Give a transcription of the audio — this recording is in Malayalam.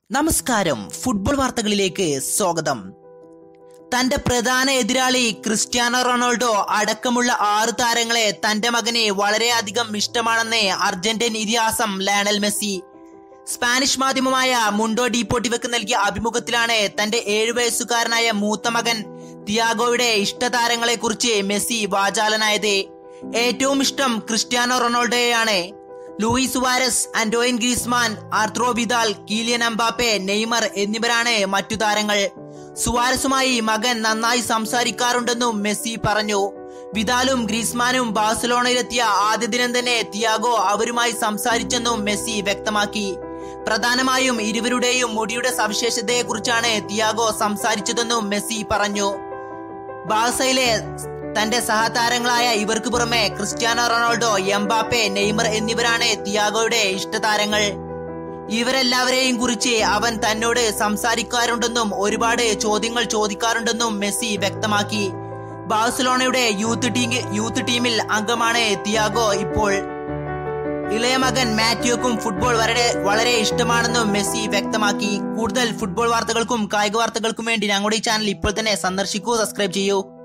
നമസ്കാരം ഫുട്ബോൾ വാർത്തകളിലേക്ക് സ്വാഗതം തന്റെ പ്രധാന എതിരാളി ക്രിസ്ത്യാനോ റൊണാൾഡോ അടക്കമുള്ള ആറ് താരങ്ങളെ തന്റെ മകനെ വളരെയധികം ഇഷ്ടമാണെന്ന് അർജന്റീൻ ഇതിഹാസം ലയണൽ മെസ്സി സ്പാനിഷ് മാധ്യമമായ മുണ്ടോ ഡീപ്പോട്ടിവക്ക് നൽകിയ അഭിമുഖത്തിലാണ് തന്റെ ഏഴു വയസ്സുകാരനായ മൂത്ത മകൻ തിയാഗോയുടെ ഇഷ്ടതാരങ്ങളെ കുറിച്ച് മെസ്സി വാചാലനായത് ഏറ്റവും ഇഷ്ടം ക്രിസ്ത്യാനോ റൊണാൾഡോയെയാണ് Luis Suarez Antoine Griezmann Arturo Vidal Kylian Mbappe Neymar എന്നിവരാണ് മറ്റു താരങ്ങൾ സുവാരസുമായി മകൻ നന്നായി സംസാരിക്കാറുണ്ടെന്നും മെസ്സി പറഞ്ഞു വിദാലും ഗ്രീസ്മാനും ബാഴ്സലോണയിലെത്തിയ ആദ്യ ദിനം തന്നെ തിയാഗോ അവരുമായി സംസാരിച്ചെന്നും മെസ്സി വ്യക്തമാക്കി പ്രധാനമായും ഇരുവരുടെയും മുടിയുടെ സവിശേഷതയെക്കുറിച്ചാണ് തിയാഗോ സംസാരിച്ചതെന്നും മെസ്സി പറഞ്ഞു ബാഴ്സയിലെ തന്റെ സഹതാരങ്ങളായ ഇവർക്ക് പുറമെ ക്രിസ്ത്യാനോ റൊണാൾഡോ എംബാപ്പെ നെയ്മർ എന്നിവരാണ് തിയാഗോയുടെ ഇഷ്ടതാരങ്ങൾ ഇവരെല്ലാവരെയും കുറിച്ച് അവൻ തന്നോട് സംസാരിക്കാറുണ്ടെന്നും ഒരുപാട് ചോദ്യങ്ങൾ ചോദിക്കാറുണ്ടെന്നും മെസ്സി വ്യക്തമാക്കി ബാഴ്സലോണയുടെ യൂത്ത് ടീം യൂത്ത് ടീമിൽ അംഗമാണ് തിയാഗോ ഇപ്പോൾ ഇളയ മകൻ മാത്യുക്കും ഫുട്ബോൾ വളരെ വളരെ ഇഷ്ടമാണെന്നും മെസ്സി വ്യക്തമാക്കി കൂടുതൽ ഫുട്ബോൾ വാർത്തകൾക്കും കായിക വാർത്തകൾക്കും വേണ്ടി ഞങ്ങളുടെ ഈ ചാനൽ ഇപ്പോൾ തന്നെ സന്ദർശിക്കൂ സബ്സ്ക്രൈബ് ചെയ്യൂ